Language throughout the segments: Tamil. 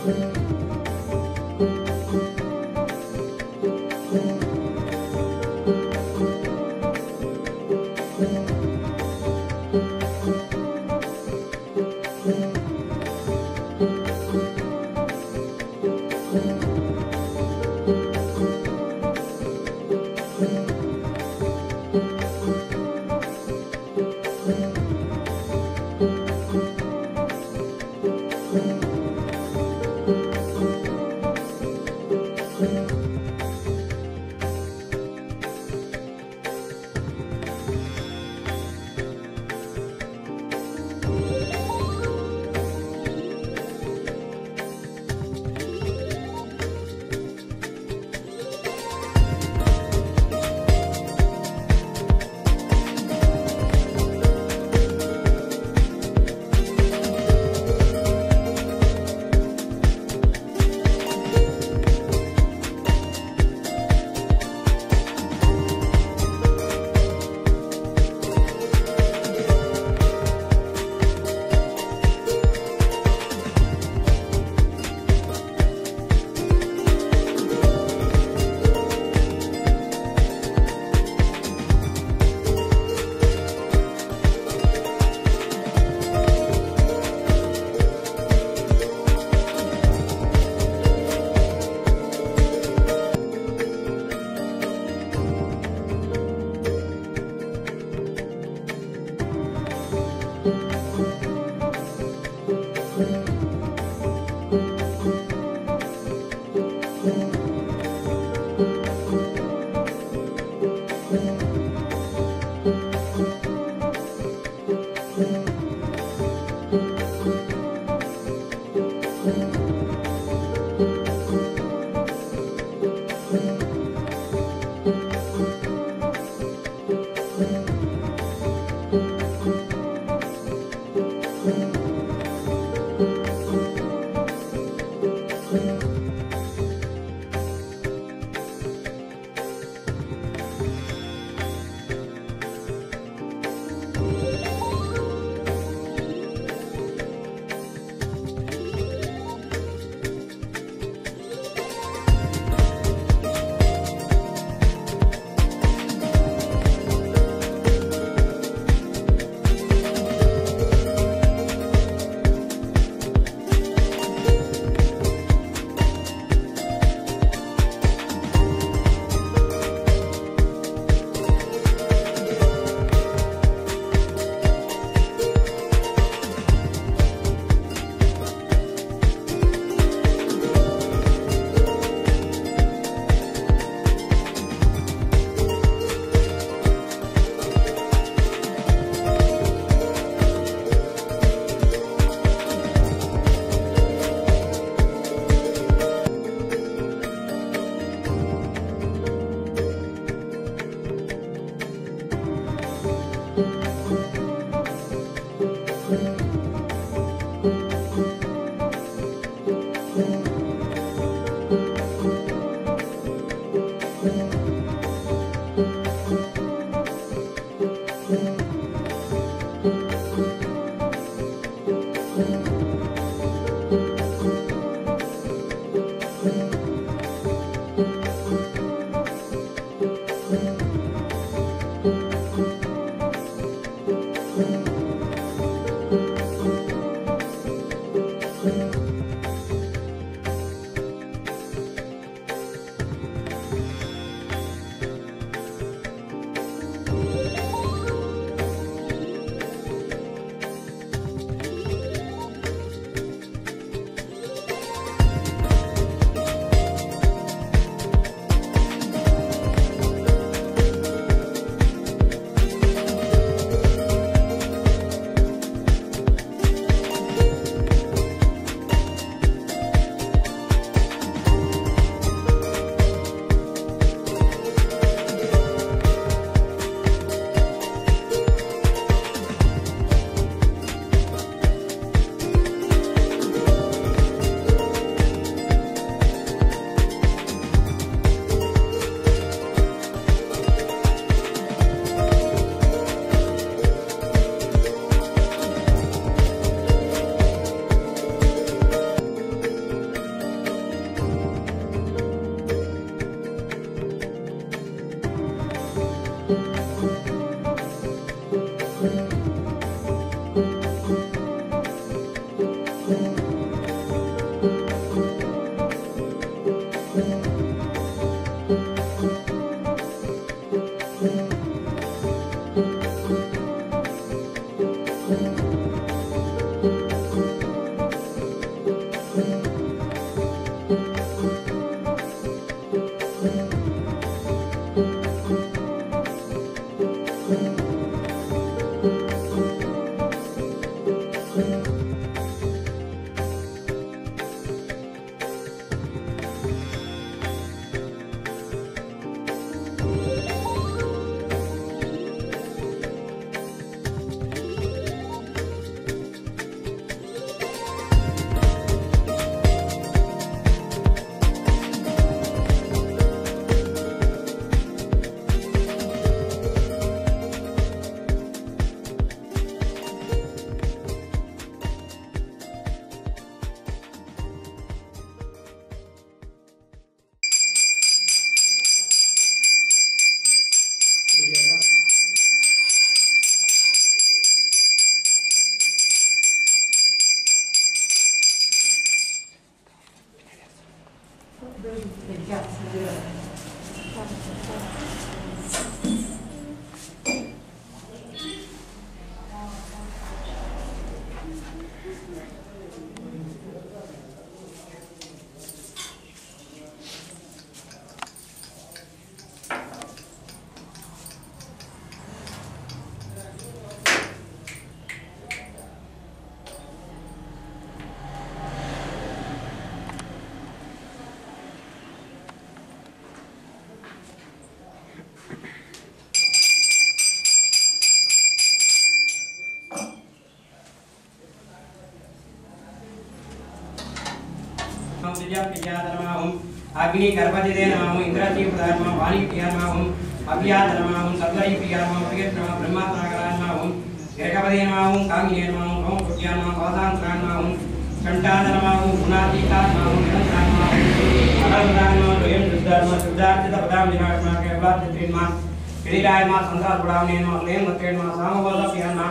ஆ வித்யாபிரியாதனமாகும் அக்னி கர்ப்பஜிதே நமாகும் இந்திராஜி பிரதானமாகும் வாணி பிரியானமாகும் அவ்யாதனமாகும் சர்வரி பிரியானமாகும் பிரியத்னமா பிரம்மாத்தாகரானமாகும் கிரகபதேனமாகும் காங்கினேனமாகும் ரோம் குட்டியானமாகும் பாதாந்தரானமாகும் கண்டாதனமாகும் குணாதீகாத்மாகும் நிரந்தரானமாகும் அகல்தானமாகும் துயம் சுத்தாத்மா சுத்தார்த்தித பதாம் நிராத்மா கேவலாத்திரின்மா கிரிராயமா சந்தாசுடாமனேனமா லேம் மத்தேன்மா சாமபோத பியான்மா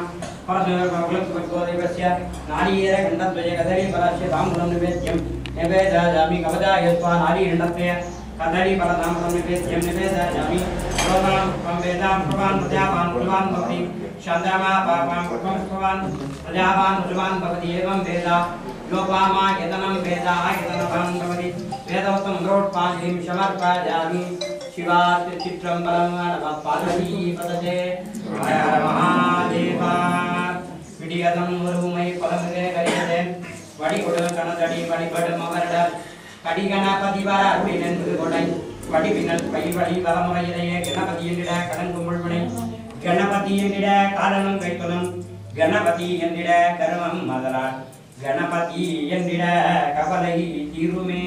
பரசுரகுலத்வத்வோதைவஸ்ய நாரீர கண்டத்வய கதலி பராஸ்ய தாம்பரம் நிவேத்யம் நிவேதாஜாமி கவதாயத்வா நாரி கண்டத்வய கதலி பரதாம்பரம் நிவேத்யம் நிவேதாஜாமி லோகாம் त्वं वेदां प्रवान् प्रजावान् कुलवान् भवति शान्तामा पापां कुर्वं कुर्वान् प्रजावान् कुलवान् भवति एवं वेद लोपामा यतनं वेदा यतनवान् भवति वेदोक्तं रोट्पाञ्जिं समर्पयामि शिवात्रिचित्रं परं नमः पार्वती पदते हर हर महादेवा விடியதம் ஒருமை பலமுதே கரியதே வடிகொடு கணதடி வழிபடும் அவரிட கடிகணபதி வர அருளினென்பது கொடை வடிவினல் பை வழி வலமுறையிலேயே கணபதி என்றிட கடன் கும்பிள்வினை கணபதி என்றிட காரணம் கைத்தொலம் கணபதி என்றிட கருமம் மதலால் கணபதி என்றிட கவலை தீருமே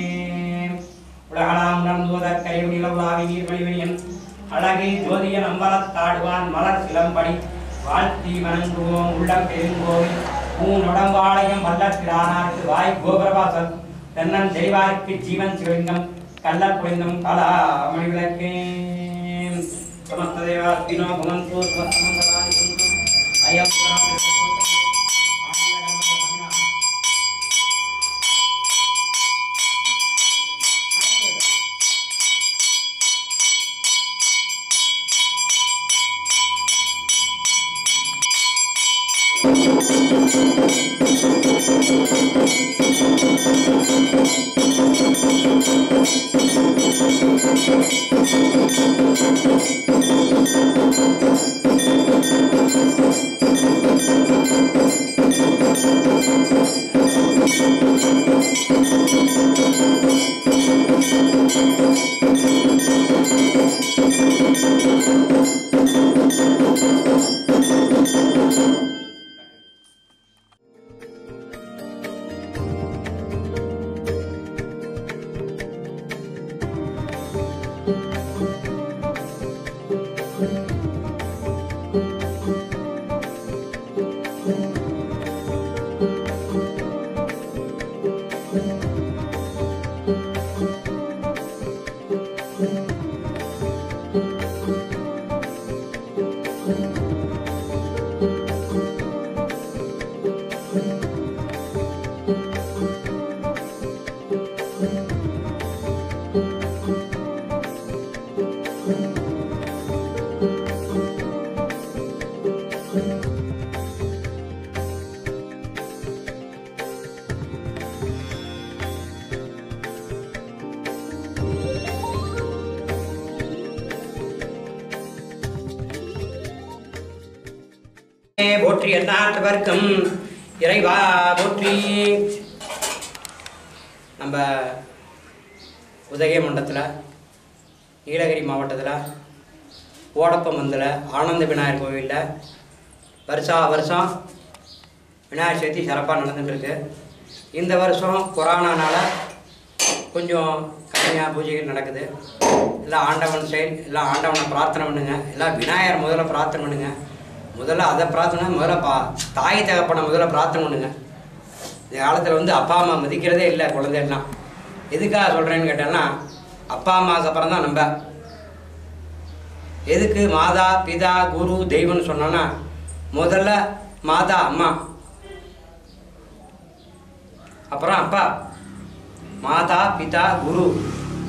உலகலாம் உணர்ந்துவதற் கைவிடில உலாவி நீர்வழிவினியன் அழகை ஜோதியன் அம்பலத்தாடுவான் மலர் சிலம்படி வாழ்த்தி வணங்குவோம் உள்ளம் பெருங்கோவில் பூநுடம்பாளையம் வல்லற்கிறானார்க்கு வாய் கோபுரவாசல் தென்னன் தெய்வார்க்கு ஜீவன் சிவலிங்கம் கள்ளர் புரிந்தம் கலா மணி விளக்கே சமஸ்த தேவாஸ்தினோ புமந்து சுமஸ்தமங்களானி குந்து அயம் புரம் போற்றி எந்நாட்டவர்க்கும் இறைவா போற்றி நம்ம உதகை மண்டலத்தில் நீலகிரி மாவட்டத்தில் ஓடப்பமந்தில் ஆனந்த விநாயகர் கோவிலில் வருஷா வருஷம் விநாயகர் சதுர்த்தி சிறப்பாக நடந்துட்டுருக்கு இந்த வருஷம் கொரோனானால கொஞ்சம் கம்மியாக பூஜைகள் நடக்குது எல்லாம் ஆண்டவன் செயல் எல்லாம் ஆண்டவனை பிரார்த்தனை பண்ணுங்க எல்லாம் விநாயகர் முதல்ல பிரார்த்தனை பண்ணுங்க முதல்ல அதை பிரார்த்தனை முதல்ல பா தாய் தகப்பனை முதல்ல பிரார்த்தனை பண்ணுங்க இந்த காலத்தில் வந்து அப்பா அம்மா மதிக்கிறதே இல்லை குழந்தைலாம் எதுக்காக சொல்கிறேன்னு கேட்டேன்னா அப்பா அம்மாவுக்கு அப்புறம் தான் நம்ம எதுக்கு மாதா பிதா குரு தெய்வம்னு சொன்னோன்னா முதல்ல மாதா அம்மா அப்புறம் அப்பா மாதா பிதா குரு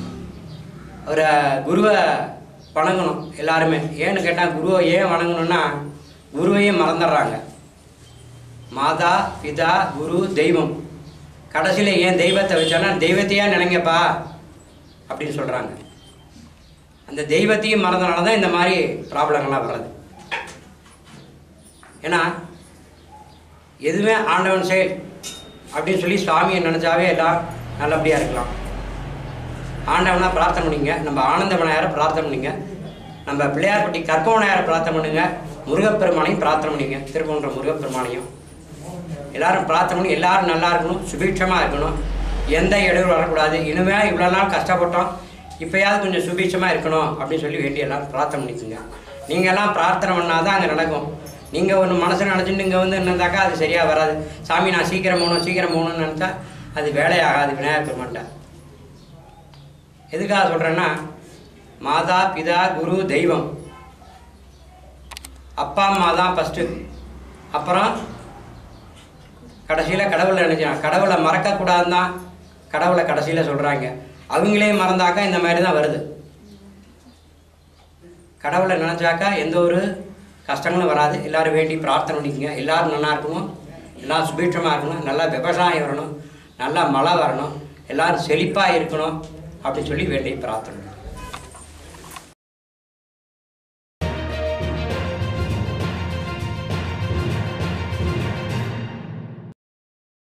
ஒரு குருவை வணங்கணும் எல்லாருமே ஏன்னு கேட்டால் குருவை ஏன் வணங்கணும்னா குருவையும் மறந்துடுறாங்க மாதா பிதா குரு தெய்வம் கடைசியில் ஏன் தெய்வத்தை வச்சோன்னா தெய்வத்தையா நினைங்கப்பா அப்படின்னு சொல்கிறாங்க அந்த தெய்வத்தையும் மறந்தனால தான் இந்த மாதிரி ப்ராப்ளங்கள்லாம் வர்றது ஏன்னா எதுவுமே ஆண்டவன் செயல் அப்படின்னு சொல்லி சுவாமியை நினச்சாவே எல்லாம் நல்லபடியாக இருக்கலாம் ஆண்டவனா பிரார்த்தனை பண்ணுங்க நம்ம ஆனந்த விநாயகரை பிரார்த்தனை பண்ணுங்க நம்ம பிள்ளையார்பட்டி கற்ப விநாயகரை பிரார்த்தனை பண்ணுங்க முருகப்பெருமானையும் பிரார்த்தனை பண்ணுங்க திருப்பன்ற முருகப்பெருமானையும் எல்லாரும் பிரார்த்தனை பண்ணி எல்லாரும் நல்லா இருக்கணும் சுபீட்சமாக இருக்கணும் எந்த இடையூறு வரக்கூடாது இனிமே இவ்வளோ நாள் கஷ்டப்பட்டோம் இப்போயாவது கொஞ்சம் சுபீட்சமாக இருக்கணும் அப்படின்னு சொல்லி வேண்டி எல்லாரும் பிரார்த்தனை பண்ணிக்கோங்க நீங்கள் எல்லாம் பிரார்த்தனை பண்ணால் தான் அங்கே நடக்கும் நீங்கள் ஒன்று மனசில் நினச்சிட்டு இங்கே வந்து என்னந்தாக்கா அது சரியாக வராது சாமி நான் சீக்கிரம் போகணும் சீக்கிரம் போகணும்னு நினச்சா அது வேலையாகாது விநாயகர் பெருமான்ட்ட எதுக்காக சொல்கிறேன்னா மாதா பிதா குரு தெய்வம் அப்பா அம்மா தான் ஃபஸ்ட்டு அப்புறம் கடைசியில் கடவுளை நினைச்சான் கடவுளை மறக்கக்கூடாதுன்னு தான் கடவுளை கடைசியில் சொல்கிறாங்க அவங்களே மறந்தாக்கா இந்த மாதிரி தான் வருது கடவுளை நினச்சாக்கா எந்த ஒரு கஷ்டங்களும் வராது எல்லாரும் வேண்டி பிரார்த்தனை பண்ணிக்கங்க எல்லாரும் நல்லா இருக்கணும் எல்லாம் சுபீட்சமாக இருக்கணும் நல்லா விவசாயம் வரணும் நல்லா மழை வரணும் எல்லாரும் செழிப்பாக இருக்கணும் அப்படின்னு சொல்லி வேண்டி பிரார்த்தனை